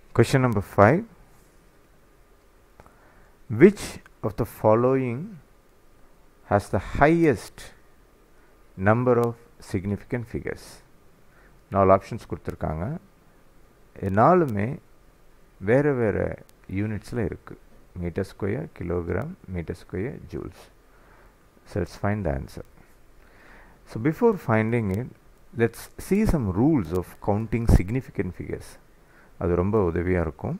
Question number 5 Which of the following has the highest number of significant figures? நாலு options கொடுத்துருக்காங்க இது நாலுமே வேறு வேறு யூனிட்ஸில் இருக்குது metre square kilogram metre square joules so let's find the answer so before finding it let's see some rules of counting significant figures அது ரொம்ப உதவியாக இருக்கும்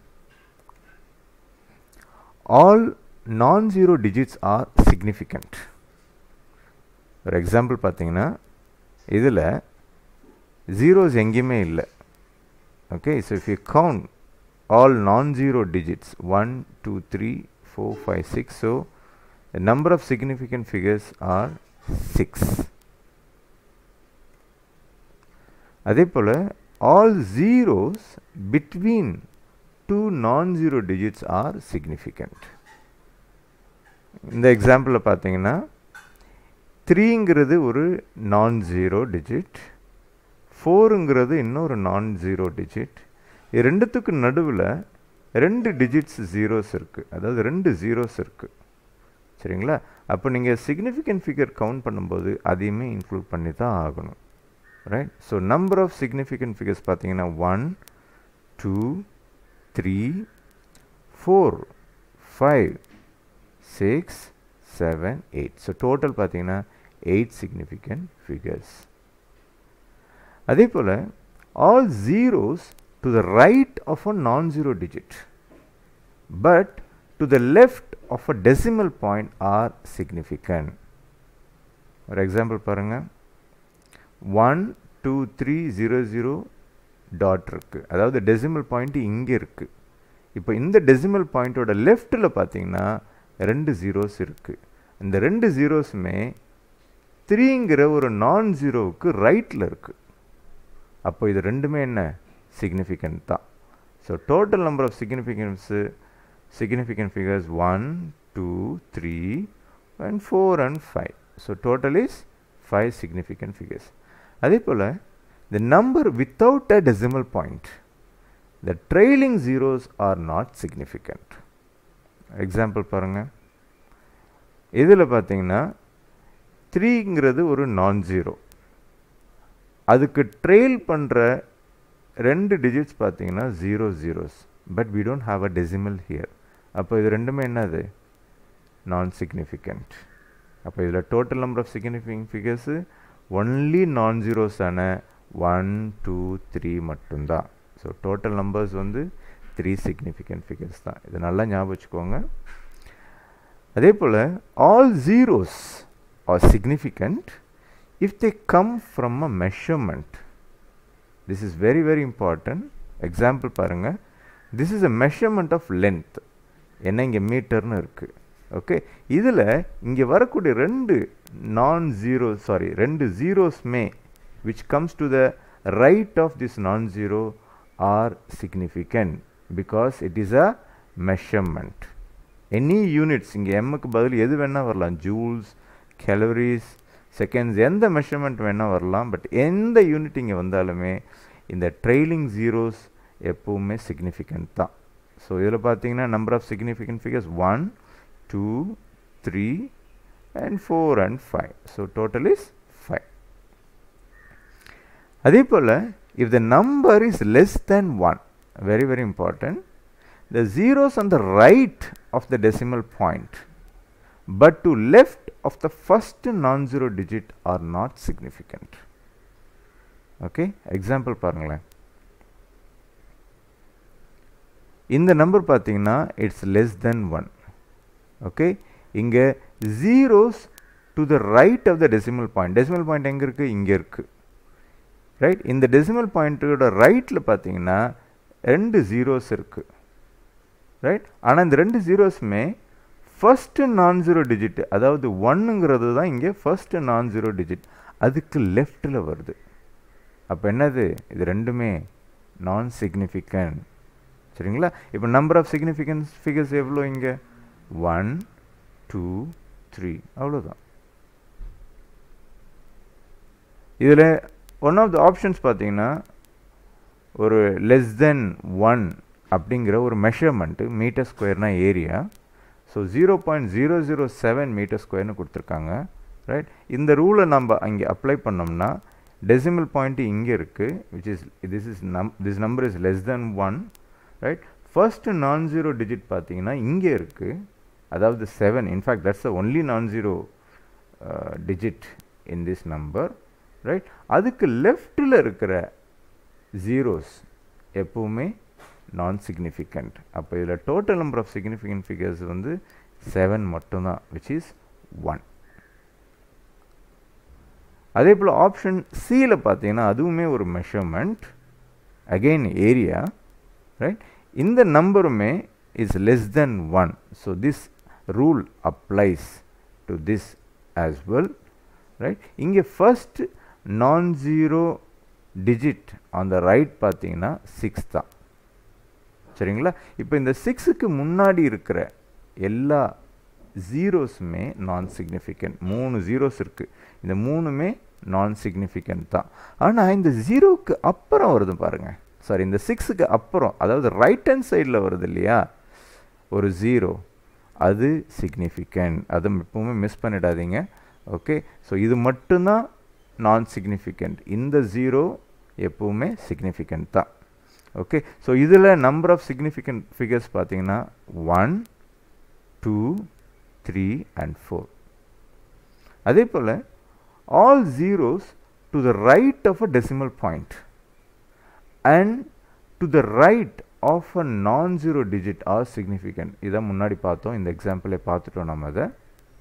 all non zero digits are significant ஒரு எக்ஸாம்பிள் பார்த்தீங்கன்னா இதில் ஜீரோஸ் எங்கேயுமே இல்லை okay so if you count all non zero digits one two three four five six so the number of significant figures are 6 அதே போல் all zeros between two non-zero digits are significant இந்த எக்ஸாம்பிளில் பார்த்தீங்கன்னா த்ரீங்கிறது ஒரு நான் ஜீரோ டிஜிட் ஃபோருங்கிறது இன்னொரு நான் zero digit இது ரெண்டுத்துக்கு நடுவில் ரெண்டு டிஜிட்ஸ் ஜீரோஸ் இருக்குது அதாவது ரெண்டு ஜீரோஸ் இருக்குது சரிங்களா அப்போ நீங்கள் சிக்னிஃபிகண்ட் ஃபிகர் கவுண்ட் பண்ணும்போது அதையுமே இன்க்ளூட் பண்ணி தான் ஆகணும் right so number of significant figures பார்த்தீங்கன்னா one two three four five six seven eight so total பார்த்தீங்கன்னா எயிட் சிக்னிஃபிகண்ட் ஃபிகர்ஸ் அதே போல் all zeros to the right of a non zero digit but to the left of a decimal point are significant. ஒரு example பாருங்க one two three zero zero dot இருக்குது அதாவது decimal point இங்கே இருக்குது இப்போ இந்த டெசிமல் பாயிண்ட்டோட லெஃப்ட்டில் பார்த்தீங்கன்னா ரெண்டு ஜீரோஸ் இருக்குது இந்த ரெண்டு ஜீரோஸுமே த்ரீங்கிற ஒரு நான் ஜீரோவுக்கு ரைட்டில் இருக்குது அப்போ இது ரெண்டுமே என்ன சிக்னிஃபிகண்ட் தான் so total number of significance significant figures 1, 2, 3 and 4 and 5. So total is 5 significant figures. அதே போல் the number without a decimal point the trailing zeros are not significant. Example பாருங்க இதில் பார்த்தீங்கன்னா த்ரீங்கிறது ஒரு நான் ஜீரோ அதுக்கு ட்ரெயில் பண்ணுற ரெண்டு டிஜிட்ஸ் பார்த்தீங்கன்னா zero zeros but we don't have a decimal here அப்போ இது ரெண்டுமே என்னது நான் சிக்னிஃபிகண்ட் அப்போ இதில் total number of significant figures only non ஜீரோஸான ஒன் டூ த்ரீ மட்டும்தான் ஸோ டோட்டல் நம்பர்ஸ் வந்து த்ரீ சிக்னிஃபிகண்ட் ஃபிகர்ஸ் தான் இது நல்லா ஞாபகம் வச்சுக்கோங்க அதே போல் all zeros are significant if they come from a measurement this is very very important example பாருங்கள் this is a measurement of length என்ன இங்கே மீட்டர்னு இருக்குது ஓகே இதில் இங்கே வரக்கூடிய ரெண்டு நான் ஜீரோ சாரி ரெண்டு ஜீரோஸ்மே which comes to the right of this non zero are significant because it is a measurement any units இங்கே எம்முக்கு பதில் எது வேணால் வரலாம் ஜூல்ஸ் கெலரிஸ் செகண்ட்ஸ் எந்த மெஷர்மெண்ட் வேணால் வரலாம் பட் எந்த யூனிட் இங்கே வந்தாலுமே இந்த ட்ரெயிலிங் ஜீரோஸ் எப்போவுமே சிக்னிஃபிகண்ட் தான் ஸோ இதில் பார்த்தீங்கன்னா number of significant figures one two three and four and five so total is five அதே போல் if the number is less than one very very important the zeros on the right of the decimal point but to left of the first non zero digit are not significant okay example பாருங்களேன் இந்த number பார்த்தீங்கன்னா it's less than one okay இங்கே zeros to the right of the decimal point decimal point எங்கே இருக்குது இங்கே இருக்குது right இந்த decimal பாயிண்ட்டோட ரைட்டில் பார்த்தீங்கன்னா ரெண்டு ஜீரோஸ் இருக்குது ரைட் ஆனால் இந்த ரெண்டு ஜீரோஸுமே ஃபஸ்ட்டு நான் ஜீரோ டிஜிட் அதாவது ஒன்னுங்கிறது தான் இங்கே ஃபஸ்ட்டு நான் ஜீரோ டிஜிட் அதுக்கு லெஃப்டில் வருது அப்போ என்னது இது ரெண்டுமே நான் சிக்னிஃபிகண்ட் சரிங்களா இப்போ நம்பர் ஆஃப் சிக்னிஃபிகன்ஸ் ஃபிகர்ஸ் எவ்வளோ இங்கே ஒன் டூ த்ரீ அவ்வளோதான் இதில் ஒன் ஆஃப் த ஆப்ஷன்ஸ் பார்த்தீங்கன்னா ஒரு லெஸ் தென் ஒன் அப்படிங்கிற ஒரு மெஷர்மெண்ட்டு மீட்டர் ஸ்கொயர்னால் area so zero point zero zero seven metre ஸ்கொயர்னு கொடுத்துருக்காங்க ரைட் இந்த ரூலை நம்ம அங்கே அப்ளை பண்ணோம்னா டெசிமல் பாயிண்ட் இங்கே இருக்குது which is this is num this number is less than one right first non zero digit பார்த்தீங்கன்னா இங்கே இருக்குது அதாவது seven in fact that's the only non zero digit in this number right அதுக்கு லெஃப்டில் இருக்கிற ஜீரோஸ் எப்பவுமே நான் சிக்னிஃபிகண்ட் அப்போ இதில் total number of significant figures வந்து செவன் மட்டும்தான் விச் இஸ் ஒன் அதே போல் ஆப்ஷன் சியில் பார்த்தீங்கன்னா அதுவுமே ஒரு மெஷர்மெண்ட் அகெயின் ஏரியா ரைட் இந்த நம்பருமே is less than one so this rule applies to this as well right இங்கே first non zero digit on the right பார்த்தீங்கன்னா சிக்ஸ் தான் சரிங்களா இப்போ இந்த சிக்ஸுக்கு முன்னாடி இருக்கிற எல்லா ஜீரோஸுமே நான் சிக்னிஃபிகண்ட் மூணு ஜீரோஸ் இருக்குது இந்த மூணுமே நான் சிக்னிஃபிகண்ட் தான் ஆனால் இந்த ஜீரோவுக்கு அப்புறம் வருது பாருங்கள் சாரி இந்த சிக்ஸுக்கு அப்புறம் அதாவது ரைட் ஹேண்ட் சைடில் வருது இல்லையா ஒரு ஜீரோ அது சிக்னிஃபிகண்ட் அதை எப்பவுமே மிஸ் பண்ணிடாதீங்க ஓகே ஸோ இது மட்டும்தான் நான் சிக்னிஃபிகண்ட் இந்த ஜீரோ எப்பவுமே சிக்னிஃபிகண்ட் தான் ஓகே ஸோ இதில் நம்பர் ஆஃப் சிக்னிஃபிகண்ட் ஃபிகர்ஸ் பார்த்தீங்கன்னா one two three and four அதே போல் all zeros to the right of a decimal point and to the right of a non zero digit R significant இதை முன்னாடி பார்த்தோம் இந்த எக்ஸாம்பிளே பார்த்துட்டோம் நம்ம அதை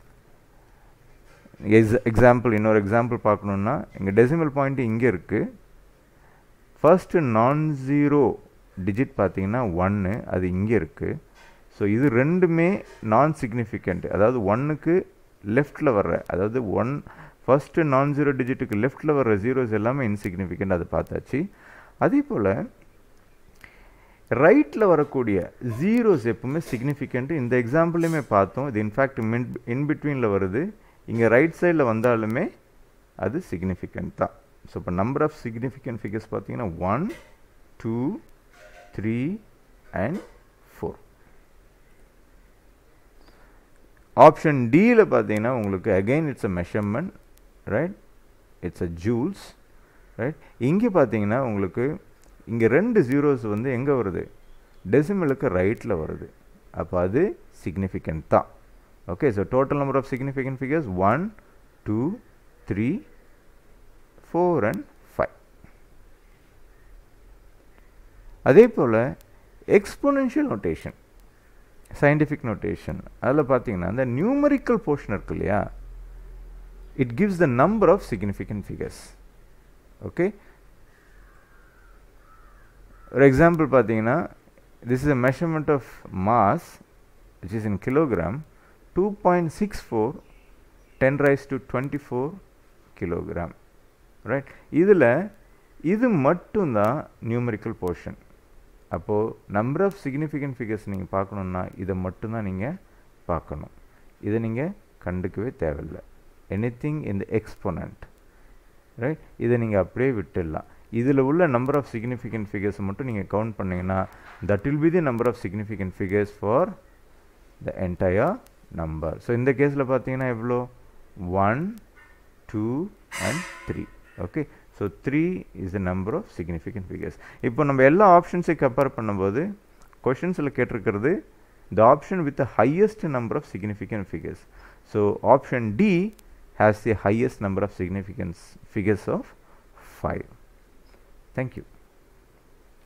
எக்ஸ் எக்ஸாம்பிள் இன்னொரு எக்ஸாம்பிள் பார்க்கணுன்னா இங்கே டெசிமல் பாயிண்ட் இங்கே இருக்குது ஃபர்ஸ்ட்டு நான் ஜீரோ டிஜிட் பார்த்தீங்கன்னா ஒன்று அது இங்கே இருக்குது ஸோ இது ரெண்டுமே நான் சிக்னிஃபிகண்ட் அதாவது ஒன்னுக்கு லெஃப்டில் வர்ற அதாவது ஒன் ஃபஸ்ட்டு நான் ஜீரோ டிஜிட்டுக்கு லெஃப்டில் வர்ற ஜீரோஸ் எல்லாமே இன்சிக்னிஃபிகண்ட் அதை பார்த்தாச்சு அதே போல் ரைட்டில் வரக்கூடிய ஜீரோஸ் எப்பவுமே சிக்னிஃபிகண்ட் இந்த எக்ஸாம்பிளையுமே பார்த்தோம் இது இன்ஃபேக்ட் மின் இன் பிட்வீனில் வருது இங்கே ரைட் சைடில் வந்தாலுமே அது சிக்னிஃபிகண்ட் தான் ஸோ இப்போ நம்பர் ஆஃப் சிக்னிஃபிகண்ட் ஃபிகர்ஸ் பார்த்தீங்கன்னா one two three and four option டியில் பார்த்தீங்கன்னா உங்களுக்கு again it's a measurement right it's a joules right இங்கே பார்த்தீங்கன்னா உங்களுக்கு இங்கே ரெண்டு ஜீரோஸ் வந்து எங்கே வருது டெசிமலுக்கு ரைட்டில் வருது அப்போ அது சிக்னிஃபிகண்ட் தான் okay so total number of significant figures one two three four and five அதே போல் எக்ஸ்போனென்ஷியல் நோட்டேஷன் சயின்டிஃபிக் நோட்டேஷன் அதில் பார்த்தீங்கன்னா அந்த நியூமரிக்கல் போர்ஷன் இருக்கு இல்லையா it gives the number of significant figures okay ஒரு எக்ஸாம்பிள் பார்த்தீங்கன்னா this is a measurement of mass which is in kilogram two point six four ten raise to twenty four kilogram right இதில் இது மட்டும்தான் numerical portion அப்போது number of significant figures நீங்கள் பார்க்கணுன்னா இதை மட்டும்தான் நீங்கள் பார்க்கணும் இதை நீங்கள் கண்டுக்கவே தேவையில்லை எனி திங் இந்த எக்ஸ்போனண்ட் ரைட் இதை நீங்கள் அப்படியே விட்டுடலாம் இதில் உள்ள நம்பர் ஆஃப் சிக்னிஃபிகண்ட் ஃபிகர்ஸ் மட்டும் நீங்கள் கவுண்ட் பண்ணிங்கன்னா that will be the number of significant figures for the entire number so இந்த கேஸில் பார்த்தீங்கன்னா எவ்வளோ one two and three okay so three is the number of significant figures இப்போ நம்ம எல்லா ஆப்ஷன்ஸையும் கம்பேர் பண்ணும்போது கொஷின்ஸில் கேட்டிருக்கிறது the option with the highest number of significant figures so option D has the highest number of significant figures of five thank you